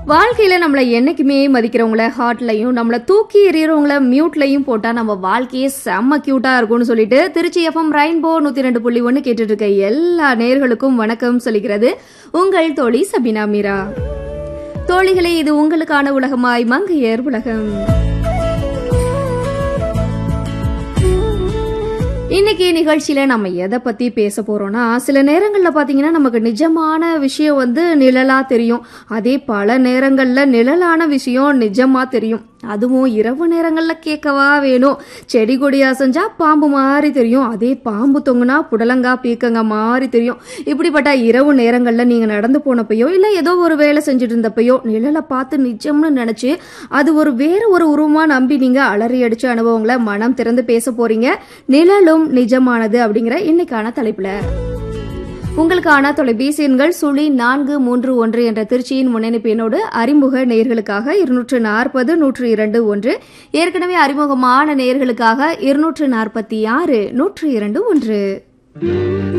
வாழ்க்கையில நம்மளை என்னைக்குமே மதிக்கிறவங்கள ஹார்ட்லையும் நம்மள தூக்கி எறியறவங்கள மியூட்லையும் போட்டா நம்ம வாழ்க்கையே செம்ம கியூட்டா இருக்கும்னு சொல்லிட்டு திருச்சி எஃப்எம் ரெயின்போ நூத்தி ரெண்டு புள்ளி ஒன்னு கேட்டுட்டு இருக்க எல்லா நேர்களுக்கும் வணக்கம் சொல்லிக்கிறது உங்கள் தோழி சபினா மீரா தோழிகளே இது உங்களுக்கான உலகமாய் மங்கையர் உலகம் இன்னைக்கு நிகழ்ச்சியில நம்ம எதை பத்தி பேச போறோம்னா சில நேரங்கள்ல பாத்தீங்கன்னா நமக்கு நிஜமான விஷயம் வந்து நிழலா தெரியும் அதே பல நேரங்கள்ல நிழலான விஷயம் நிஜமா தெரியும் அதுவும் இரவு நேரங்கள்ல கேட்கவா வேணும் செடி கொடி அசைஞ்சா பாம்பு மாதிரி தெரியும் அதே பாம்பு தொங்குனா புடலங்கா பீக்கங்க மாதிரி தெரியும் இப்படிப்பட்ட இரவு நேரங்கள்ல நீங்க நடந்து போனப்பையோ இல்ல ஏதோ ஒரு வேலை செஞ்சுட்டு இருந்தப்பையோ நிழலை பார்த்து நிஜம்னு நினைச்சு அது ஒரு வேற ஒரு உருவமா நம்பி நீங்க அலறி அடிச்ச அனுபவங்களை மனம் திறந்து பேச போறீங்க நிழலும் நிஜமானது அப்படிங்கிற இன்னைக்கான தலைப்புல உங்களுக்கான தொலைபேசி எண்கள் சுழி நான்கு மூன்று ஒன்று என்ற திருச்சியின் முன்னணிப்பு எண்ணோடு அறிமுக நேயர்களுக்காக இருநூற்று நாற்பது நூற்று இரண்டு ஒன்று ஏற்கனவே அறிமுகமான நேயர்களுக்காக இருநூற்று நாற்பத்தி ஆறு நூற்று இரண்டு ஒன்று